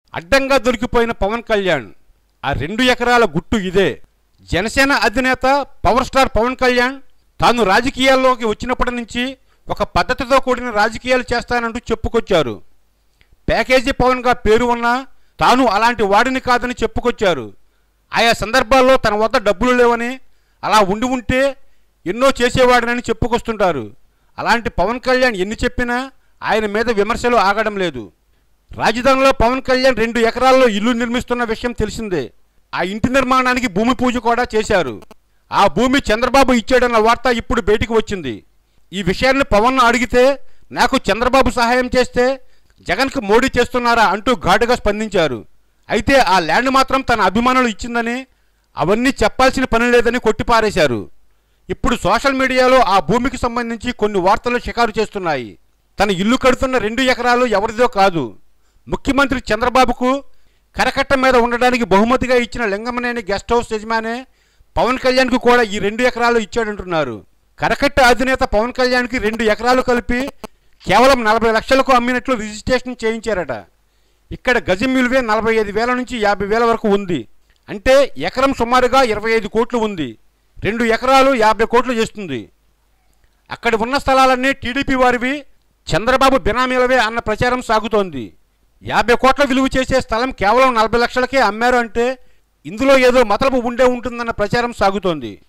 అడ్డంగా దొరికిపోయిన పవన్ కళ్యాణ్ ఆ రెండు ఎకరాల గుట్టు ఇదే జనసేన అధినేత పవర్ స్టార్ పవన్ కళ్యాణ్ తాను రాజకీయాల్లోకి వచ్చినప్పటి నుంచి ఒక పద్ధతితో కూడిన రాజకీయాలు చేస్తానంటూ చెప్పుకొచ్చారు ప్యాకేజీ పవన్గా పేరు ఉన్నా తాను అలాంటి వాడిని కాదని చెప్పుకొచ్చారు ఆయా సందర్భాల్లో తన వద్ద డబ్బులు లేవని అలా ఉండి ఉంటే ఎన్నో చేసేవాడినని చెప్పుకొస్తుంటారు అలాంటి పవన్ కళ్యాణ్ ఎన్ని చెప్పినా ఆయన మీద విమర్శలు ఆగడం లేదు రాజధానిలో పవన్ కళ్యాణ్ రెండు ఎకరాల్లో ఇల్లు నిర్మిస్తున్న విషయం తెలిసిందే ఆ ఇంటి నిర్మాణానికి భూమి పూజ కూడా చేశారు ఆ భూమి చంద్రబాబు ఇచ్చాడన్న వార్త ఇప్పుడు బయటికి వచ్చింది ఈ విషయాన్ని పవన్ అడిగితే నాకు చంద్రబాబు సహాయం చేస్తే జగన్కు మోడీ చేస్తున్నారా అంటూ ఘాటుగా స్పందించారు అయితే ఆ ల్యాండ్ మాత్రం తన అభిమానులు ఇచ్చిందని అవన్నీ చెప్పాల్సిన పని లేదని కొట్టిపారేశారు ఇప్పుడు సోషల్ మీడియాలో ఆ భూమికి సంబంధించి కొన్ని వార్తలు షికారు చేస్తున్నాయి తన ఇల్లు కడుతున్న రెండు ఎకరాలు ఎవరిదో కాదు ముఖ్యమంత్రి చంద్రబాబుకు కరకట్ట మీద ఉండడానికి బహుమతిగా ఇచ్చిన లింగమనేని గెస్ట్ హౌస్ యజమానే పవన్ కళ్యాణ్కు కూడా ఈ రెండు ఎకరాలు ఇచ్చాడంటున్నారు కరకట్ట అధినేత పవన్ కళ్యాణ్కి రెండు ఎకరాలు కలిపి కేవలం నలభై లక్షలకు అమ్మినట్లు రిజిస్ట్రేషన్ చేయించారట ఇక్కడ గజం విలువే నలభై ఐదు వేల నుంచి యాభై వేల వరకు ఉంది అంటే ఎకరం సుమారుగా ఇరవై ఐదు కోట్లు ఉంది రెండు ఎకరాలు యాభై కోట్లు చేస్తుంది అక్కడ ఉన్న స్థలాలన్నీ టీడీపీ వారివి చంద్రబాబు బినామీలవే అన్న ప్రచారం సాగుతోంది యాభై కోట్ల విలువ చేసే స్థలం కేవలం నలభై లక్షలకే అమ్మారు అంటే ఇందులో ఏదో మతలబు ఉండే ఉంటుందన్న ప్రచారం సాగుతోంది